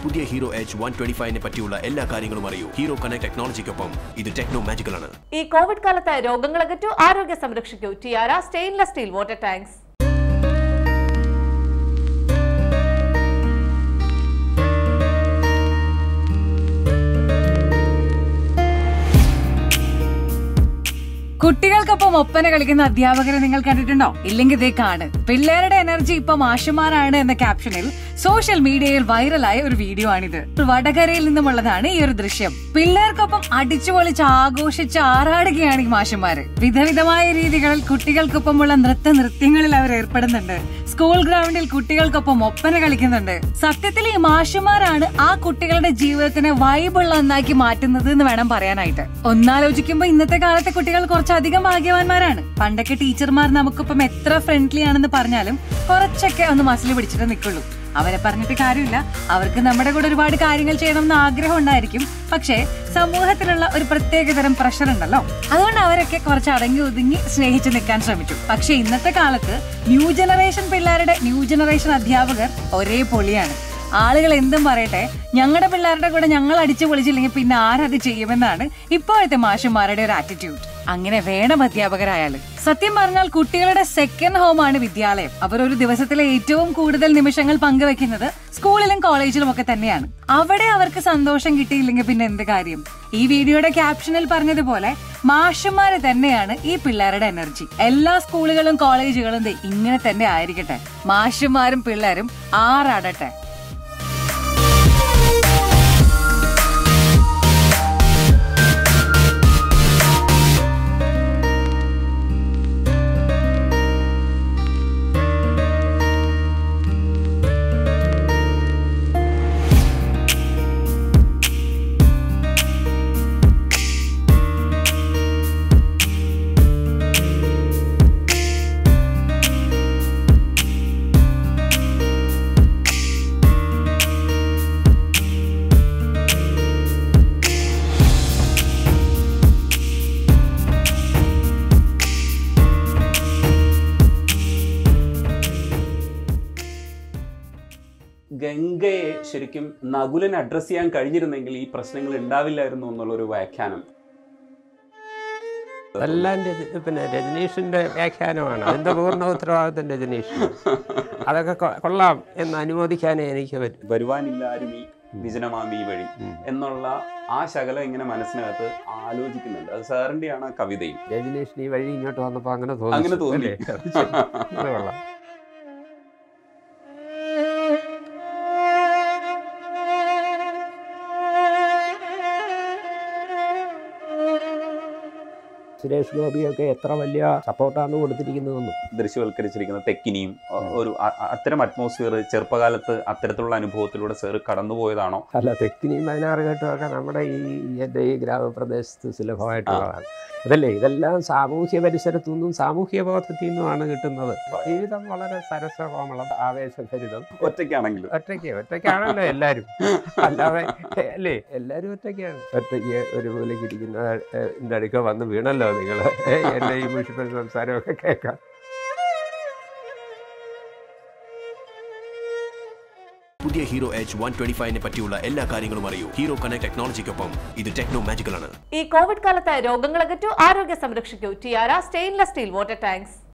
പുതിയ hero H one twenty ഫൈവിനെ പറ്റിയുള്ള എല്ലാ കാര്യങ്ങളും അറിയൂ ഹീറോ കണക്ട് ടെക്നോളജിക്കൊപ്പം ഇത് ടെക്നോ മാജിക്കൽ ആണ് ഈ കോവിഡ് കാലത്ത് രോഗങ്ങൾ അകറ്റൂ ആരോഗ്യം സംരക്ഷിക്കൂ Tiara stainless steel water tanks കുട്ടികൾക്കൊപ്പം ഒപ്പന കളിക്കുന്ന അധ്യാപകരെ നിങ്ങൾ കണ്ടിട്ടുണ്ടോ ഇല്ലെങ്കിൽ ഇതേ കാണ് പിള്ളേരുടെ എനർജി ഇപ്പൊ മാഷുമാരാണ് എന്ന ക്യാപ്ഷനിൽ സോഷ്യൽ മീഡിയയിൽ വൈറലായ ഒരു വീഡിയോ ആണിത് വടകരയിൽ നിന്നുമുള്ളതാണ് ഈ ഒരു ദൃശ്യം പിള്ളേർക്കൊപ്പം അടിച്ചു പൊളിച്ച് ആഘോഷിച്ച് ആറാടുകയാണ് ഈ മാഷുമാര് വിധവിധമായ രീതികളിൽ കുട്ടികൾക്കൊപ്പമുള്ള നൃത്ത നൃത്യങ്ങളിൽ അവർ ഏർപ്പെടുന്നുണ്ട് സ്കൂൾ ഗ്രൗണ്ടിൽ കുട്ടികൾക്കൊപ്പം ഒപ്പന കളിക്കുന്നുണ്ട് സത്യത്തിൽ ഈ മാഷുമാരാണ് ആ കുട്ടികളുടെ ജീവിതത്തിനെ വൈബുള്ള ഒന്നാക്കി മാറ്റുന്നത് എന്ന് വേണം പറയാനായിട്ട് ഒന്നാലോചിക്കുമ്പോ ഇന്നത്തെ കാലത്തെ കുട്ടികൾ കുറച്ചധികം ഭാഗ്യവാന്മാരാണ് പണ്ടൊക്കെ ടീച്ചർമാർ നമുക്കൊപ്പം എത്ര ഫ്രണ്ട്ലി ആണെന്ന് പറഞ്ഞാലും കുറച്ചൊക്കെ ഒന്ന് മസിൽ പിടിച്ചിട്ട് നിൽക്കുള്ളൂ അവരെ പറഞ്ഞിട്ട് കാര്യമില്ല അവർക്ക് നമ്മുടെ കൂടെ ഒരുപാട് കാര്യങ്ങൾ ചെയ്യണമെന്ന് ആഗ്രഹം ഉണ്ടായിരിക്കും പക്ഷേ സമൂഹത്തിലുള്ള ഒരു പ്രത്യേകതരം പ്രഷർ ഉണ്ടല്ലോ അതുകൊണ്ട് അവരൊക്കെ കുറച്ച് അടങ്ങി ഒതുങ്ങി സ്നേഹിച്ച് നിൽക്കാൻ ശ്രമിച്ചു പക്ഷെ ഇന്നത്തെ കാലത്ത് ന്യൂ ജനറേഷൻ പിള്ളേരുടെ ന്യൂ ജനറേഷൻ അധ്യാപകർ ഒരേ പൊളിയാണ് ആളുകൾ എന്തും പറയട്ടെ ഞങ്ങളുടെ പിള്ളേരുടെ കൂടെ ഞങ്ങൾ അടിച്ചു പൊളിച്ചില്ലെങ്കിൽ പിന്നെ ആരത് ചെയ്യുമെന്നാണ് ഇപ്പോഴത്തെ മാഷന്മാരുടെ ഒരു ആറ്റിറ്റ്യൂഡ് അങ്ങനെ വേണം അധ്യാപകരായാലും സത്യം പറഞ്ഞാൽ കുട്ടികളുടെ സെക്കൻഡ് ഹോമാണ് വിദ്യാലയം അവർ ഒരു ദിവസത്തിലെ ഏറ്റവും കൂടുതൽ നിമിഷങ്ങൾ പങ്കുവെക്കുന്നത് സ്കൂളിലും കോളേജിലും ഒക്കെ തന്നെയാണ് അവിടെ അവർക്ക് സന്തോഷം കിട്ടിയില്ലെങ്കിൽ പിന്നെ എന്ത് കാര്യം ഈ വീഡിയോയുടെ ക്യാപ്ഷനിൽ പറഞ്ഞതുപോലെ മാഷന്മാര് തന്നെയാണ് ഈ പിള്ളേരുടെ എനർജി എല്ലാ സ്കൂളുകളും കോളേജുകളും ദേ ഇങ്ങനെ തന്നെ ആയിരിക്കട്ടെ മാഷന്മാരും പിള്ളേരും ആറാടട്ടെ ഗംഗയെ ശരിക്കും നകുലൻ അഡ്രസ് ചെയ്യാൻ കഴിഞ്ഞിരുന്നെങ്കിൽ ഈ പ്രശ്നങ്ങൾ ഉണ്ടാവില്ലായിരുന്നു എന്നുള്ളൊരു വ്യാഖ്യാനം അതെല്ലാം രജ- പിന്നെ രജനീഷിന്റെ വ്യാഖ്യാനമാണ് അതിന്റെ പൂർണ്ണ ഉത്തരവാദിത്വം രജനീഷ് അതൊക്കെ കൊ- കൊള്ളാം എന്ന് അനുമോദിക്കാനേ എനിക്ക് പറ്റും വരുവാനില്ലാരുമീ വിജനമാമി വഴി എന്നുള്ള ആ ശകലം ഇങ്ങനെ മനസ്സിനകത്ത് ആലോചിക്കുന്നുണ്ട് അത് സാറിന്റെയാണ് ആ കവിതയും രജനീഷിന് ഈ വഴി ഇങ്ങോട്ട് വന്നപ്പോ അങ്ങനെ അങ്ങനെ തോന്നി. അല്ലേ? അത് ശരി. അത് കൊള്ളാം സുരേഷ് ഗോപിയൊക്കെ എത്ര വലിയ സപ്പോർട്ടാണ് കൊടുത്തിരിക്കുന്നതെന്നും ദൃശ്യവൽക്കരിച്ചിരിക്കുന്ന തെക്കിനിയും അ- ഒരു അ- അ- അത്തരം അറ്റ്മോസ്ഫിയർ ചെറുപ്പകാലത്ത് അത്തരത്തിലുള്ള അനുഭവത്തിലൂടെ സാറ് കടന്നുപോയതാണോ അല്ല തെക്കിനിയും പതിനാറ് ഘട്ടമൊക്കെ നമ്മുടെ ഈ എൻ്റെ ഈ ഗ്രാമപ്രദേശത്ത് സുലഭമായിട്ടുള്ളതാണ് അതല്ലേ ഇതെല്ലാം സാമൂഹ്യ പരിസരത്തു നിന്നും സാമൂഹ്യ ബോധത്തിൽ നിന്നുമാണ് കിട്ടുന്നത് ജീവിതം വളരെ സരസകോമളം ആവേശഭരിതം ഒറ്റയ്ക്കാണെങ്കിലും ഒറ്റയ്ക്ക് ഒറ്റയ്ക്കാണല്ലോ എല്ലാവരും അല്ലാതെ അല്ലേ എല്ലാവരും ഒറ്റയ്ക്കാണ് ഒറ്റയ്ക്ക് ഒരു മൂലയ്ക്ക് ഇരിക്കുന്ന എൻ്റെ അടുക്ക വന്ന് വീണല്ലോ നിങ്ങൾ എൻ്റെ ഈ മുഷിപ്പൻ സംസാരമൊക്കെ കേൾക്കാം പുതിയ ഹീറോ എച്ച് വൺ ട്വന്റി ഫൈവിനെ പറ്റിയുള്ള എല്ലാ കാര്യങ്ങളും അറിയൂ ഹീറോ കണക്ട് ടെക്നോളജിക്കൊപ്പം ഇത് ടെക്നോ മാജിക്കൽ ആണ് ഈ കോവിഡ് കാലത്ത് രോഗങ്ങൾ അകറ്റൂ ആരോഗ്യം സംരക്ഷിക്കൂ Tiara stainless steel water tanks